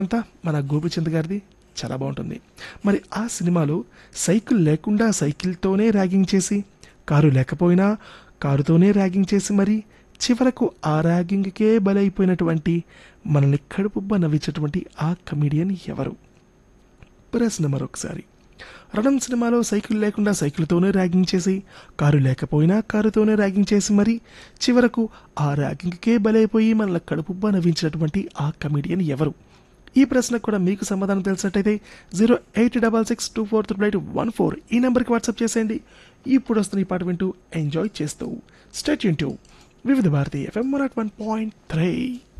అంతా మన గోపిచంద్ గారిది చాలా బాగుంటుంది మరి ఆ సినిమాలో సైకిల్ లేకుండా సైకిల్తోనే ర్యాగింగ్ చేసి కారు లేకపోయినా కారుతోనే ర్యాగింగ్ చేసి మరి చివరకు ఆ ర్యాగింగ్కే బలైపోయినటువంటి మనల్ని కడుపుబ్బ నవ్వించేటువంటి ఆ కమిడియన్ ఎవరు ప్రశ్న మరొకసారి రణం సినిమాలో సైకిల్ లేకుండా సైకిల్తోనే ర్యాగింగ్ చేసి కారు లేకపోయినా కారుతోనే ర్యాగింగ్ చేసి మరి చివరకు ఆ ర్యాగింగ్కే బలైపోయి మనల కడుపుబ్బ నవ్వించినటువంటి ఆ కమిడియన్ ఎవరు ఈ ప్రశ్నకు కూడా మీకు సమాధానం తెలిసినట్టయితే zero eight double six two four triple eight one four ఈ నెంబర్కి వాట్సాప్ చేసేయండి ఇప్పుడు వస్తున్న ఈ పాట వింటూ ఎంజాయ్ చేస్తూ స్టేట్ యూన్ Vividh Bharati FM one point three